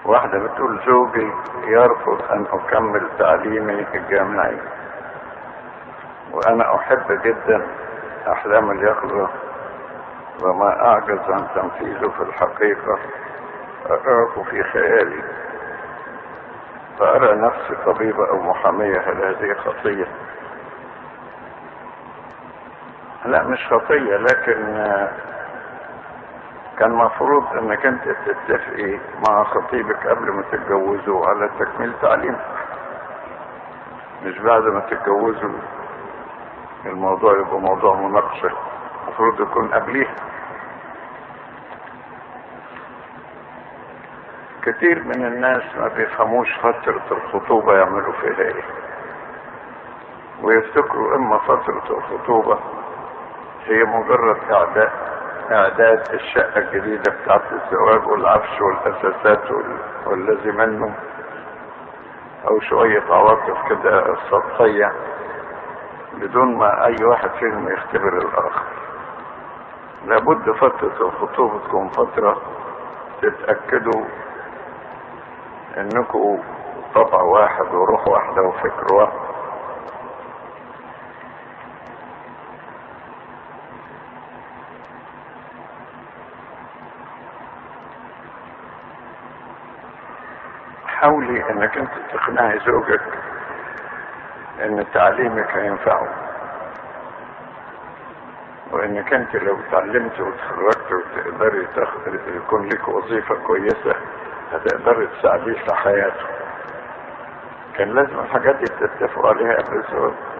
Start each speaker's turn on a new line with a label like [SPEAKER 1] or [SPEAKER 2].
[SPEAKER 1] واحدة بتقول زوجي يرفض أن أكمل تعليمي الجامعي وأنا أحب جدا أحلام اليقظة وما أعجز عن تنفيذه في الحقيقة أراه في خيالي فأرى نفسي طبيبة أو محامية هل هذه خطية؟ لا مش خطية لكن كان مفروض انك انت تتفقي مع خطيبك قبل ما تتجوزوا على تكميل تعليمك مش بعد ما تتجوزوا الموضوع يبقى موضوع مناقشة المفروض يكون قبليها كتير من الناس ما بيفهموش فترة الخطوبة يعملوا فيها ايه ويفتكروا اما فترة الخطوبة هي مجرد اعداء اعداد الشقة الجديدة بتاعت الزواج والعفش والاساسات والذي منه او شوية عواطف كده سطحية بدون ما اي واحد فيهم يختبر الاخر لابد فترة الخطوبة تكون فترة تتأكدوا انكم طبع واحد وروح واحدة وفكر واحد حاولي انك انت تقنعي زوجك ان تعليمك هينفعه وانك انت لو اتعلمت وتخرجت وتقدري تاخد يكون لك وظيفة كويسة هتقدري تساعديه في حياته كان لازم الحاجات دي تتفقوا عليها قبل الزواج